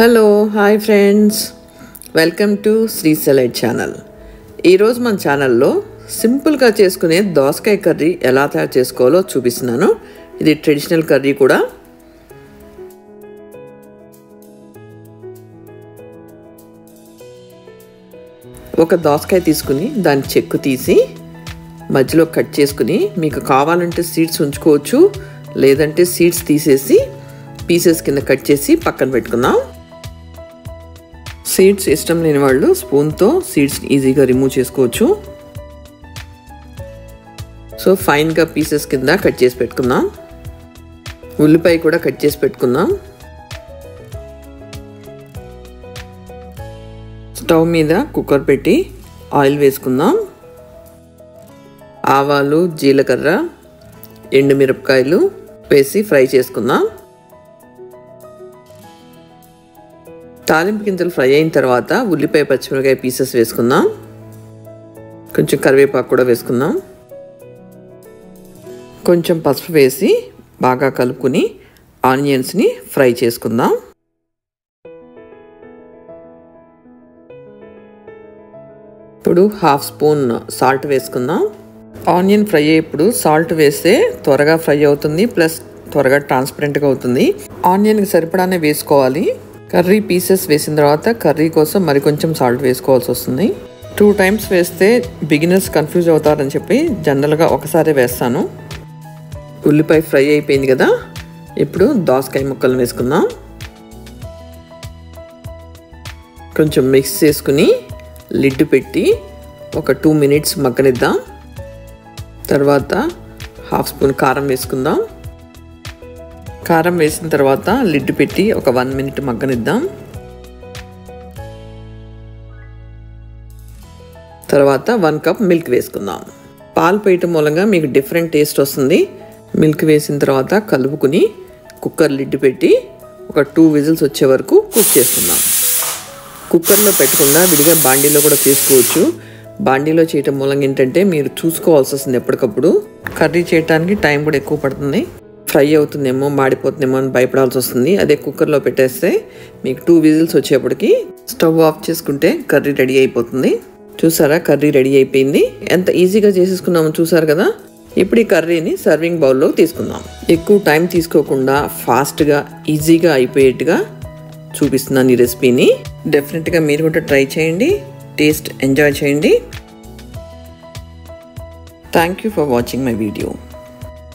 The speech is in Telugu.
hello hi friends welcome to Sri సెలైట్ ఛానల్ ఈరోజు మన ఛానల్లో సింపుల్గా చేసుకునే దోసకాయ కర్రీ ఎలా తయారు చేసుకోవాలో చూపిస్తున్నాను ఇది ట్రెడిషనల్ కర్రీ కూడా ఒక దోసకాయ తీసుకుని దాని చెక్కు తీసి మధ్యలో కట్ చేసుకుని మీకు కావాలంటే సీడ్స్ ఉంచుకోవచ్చు లేదంటే సీడ్స్ తీసేసి పీసెస్ కింద కట్ చేసి పక్కన పెట్టుకుందాం సీడ్స్ ఇష్టం లేని వాళ్ళు స్పూన్తో సీడ్స్ ఈజీగా రిమూవ్ చేసుకోవచ్చు సో ఫైన్గా పీసెస్ కింద కట్ చేసి పెట్టుకుందాం ఉల్లిపాయ కూడా కట్ చేసి పెట్టుకుందాం స్టవ్ మీద కుక్కర్ పెట్టి ఆయిల్ వేసుకుందాం ఆవాలు జీలకర్ర ఎండుమిరపకాయలు వేసి ఫ్రై చేసుకుందాం తాలింపు గింజలు ఫ్రై అయిన తర్వాత ఉల్లిపాయ పచ్చిమిరకాయ పీసెస్ వేసుకుందాం కొంచెం కరివేపాకు కూడా వేసుకుందాం కొంచెం పసుపు వేసి బాగా కలుపుకుని ఆనియన్స్ని ఫ్రై చేసుకుందాం ఇప్పుడు హాఫ్ స్పూన్ సాల్ట్ వేసుకుందాం ఆనియన్ ఫ్రై అయ్యేప్పుడు సాల్ట్ వేస్తే త్వరగా ఫ్రై అవుతుంది ప్లస్ త్వరగా ట్రాన్స్పరెంట్గా అవుతుంది ఆనియన్కి సరిపడానే వేసుకోవాలి కర్రీ పీసెస్ వేసిన తర్వాత కర్రీ కోసం మరి కొంచెం సాల్ట్ వేసుకోవాల్సి వస్తుంది టూ టైమ్స్ వేస్తే బిగినర్స్ కన్ఫ్యూజ్ అవుతారని చెప్పి జనరల్గా ఒకసారి వేస్తాను ఉల్లిపాయ ఫ్రై అయిపోయింది కదా ఇప్పుడు దోసకాయ ముక్కలు వేసుకుందాం కొంచెం మిక్స్ చేసుకుని లిడ్ పెట్టి ఒక టూ మినిట్స్ మగ్గనిద్దాం తర్వాత హాఫ్ స్పూన్ కారం వేసుకుందాం కారం వేసిన తర్వాత లిడ్ పెట్టి ఒక వన్ మినిట్ మగ్గనిద్దాం తర్వాత వన్ కప్ మిల్క్ వేసుకుందాం పాలు పోయటం మూలంగా మీకు డిఫరెంట్ టేస్ట్ వస్తుంది మిల్క్ వేసిన తర్వాత కలుపుకుని కుక్కర్ లిడ్ పెట్టి ఒక టూ విజిల్స్ వచ్చే వరకు కుక్ చేసుకుందాం కుక్కర్లో పెట్టకుండా విడిగా బాండీలో కూడా చేసుకోవచ్చు బాండీలో చేయటం మూలంగా ఏంటంటే మీరు చూసుకోవాల్సి వస్తుంది ఎప్పటికప్పుడు కర్రీ చేయడానికి టైం కూడా ఎక్కువ పడుతుంది ఫ్రై అవుతుందేమో మాడిపోతుందేమో అని భయపడాల్సి వస్తుంది అదే కుక్కర్లో పెట్టేస్తే మీకు టూ విజిల్స్ వచ్చేప్పటికి స్టవ్ ఆఫ్ చేసుకుంటే కర్రీ రెడీ అయిపోతుంది చూసారా కర్రీ రెడీ అయిపోయింది ఎంత ఈజీగా చేసేసుకున్నామో చూసారు కదా ఇప్పుడు ఈ కర్రీని సర్వింగ్ బౌల్లో తీసుకుందాం ఎక్కువ టైం తీసుకోకుండా ఫాస్ట్గా ఈజీగా అయిపోయేట్టుగా చూపిస్తున్నాను ఈ రెసిపీని డెఫినెట్గా మీరు కూడా ట్రై చేయండి టేస్ట్ ఎంజాయ్ చేయండి thank you for watching my video